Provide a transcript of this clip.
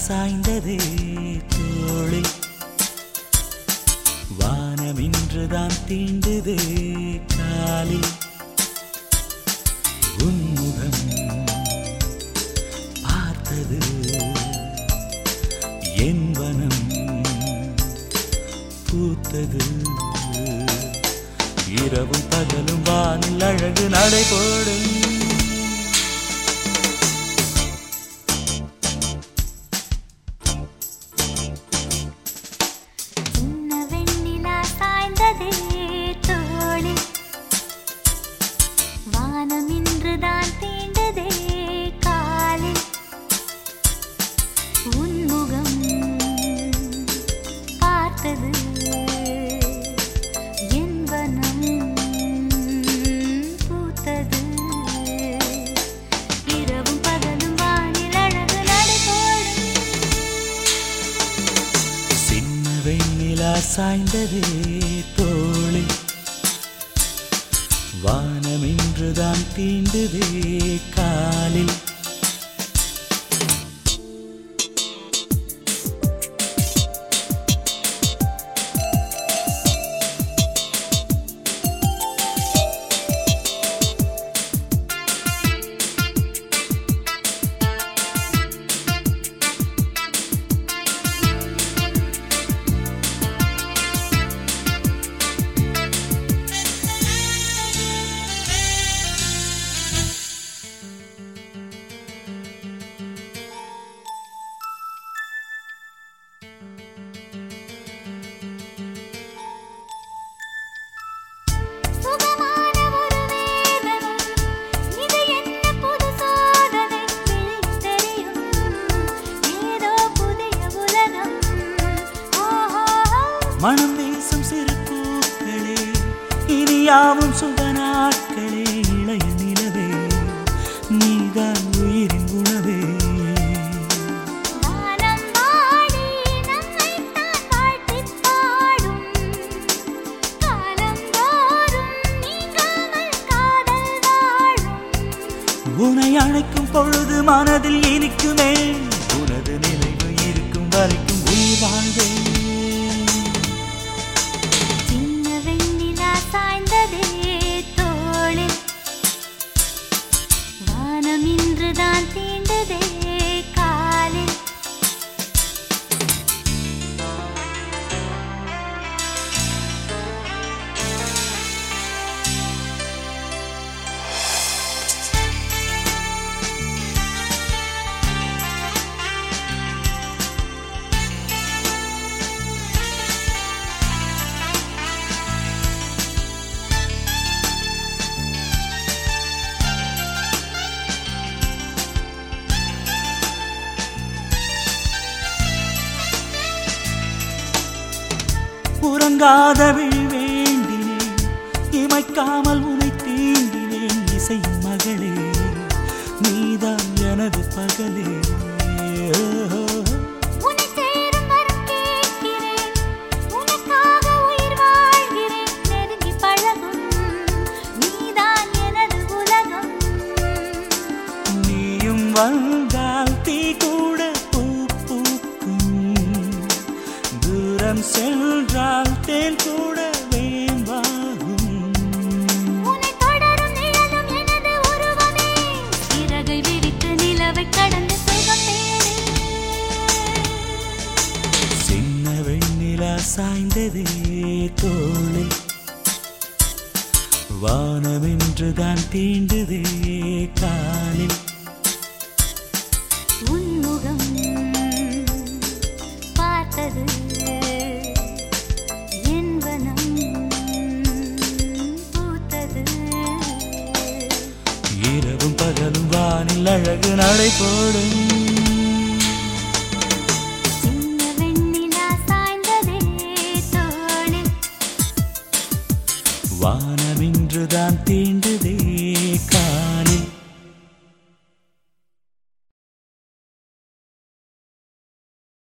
சாய்ந்ததே தோழி வானம் இன்றுதான் தீண்டுதே காலில் உன்முகம் பார்த்தது என் வனம் பூத்தது இரவும் பகலும் வானில் அழகு நடைபோடும் சின்ன வெண்ணிலா சாய்ந்ததே தோழி வானம் இன்றுதான் தீண்டதே காலில் உன்முகம் பார்த்தது என் வனம் பூத்தது இரவும் பகலும் வானில் அழகு நடைபோடும் சின்ன வெண்ணிலா சாய்ந்ததே தோழி வானம் இன்றுதான் தீண்டுதே காலில் சுகமான ஒரு வேதனை இது என்ன புது சோதனை தெரியும் ஏதோ புதிய உலகம் ஓஹோ மனம் வீசும் சிறு பூக்களே இனியாவும் சுக நாட்களே இளைய நிலவே நீதான் உயிரின் உணவே வானம் வாடி நம்மை தான் வாழ்த்திப் பாடும் காலம் தோறும் நீங்காமல் காதல் வாழும் உனை அணைக்கும் பொழுது மனதில் இனிக்குமே உனது நினைவு இருக்கும் வரைக்கும் உயிர் வாழ்வே சின்ன வெண்ணிலா சாய்ந்ததே தோளில் வானம் இன்றுதான் தீண்டதே காலில் உறங்காத விழி வேண்டினேன் இமைக்காமல் உனை தீண்டினேன் இசையின் மகளே நீதான் எனது பகலே ஓஹோ. உன்னை சேரும் வரம் கேட்கிறேன் உனக்காக உயிர் வாழ்கிறேன் நெருங்கி பழகும் நீதான் எனது உலகம் நீயும் வந்தால் தீ கூட பூ பூக்கும் தூரம் சென்றால் தேன் கூட வேம்பாகும் உன்னை தொடரும் நிழலும் எனது உருவமே இறகை விரித்து நிலவை கடந்து சுகம் தேடு சின்ன வெண்ணிலா சாய்ந்ததே தோளில் வானமென்றுதான் தீண்டுதே காலில் உன்முகம் பார்த்தது என் வனம் பூத்தது இரவும் பகலும் வானில் அழகு நடை போடும் சின்ன வெண்ணிலா சாய்ந்ததே தோளில் வானமின்றுதான் தீண்டுதே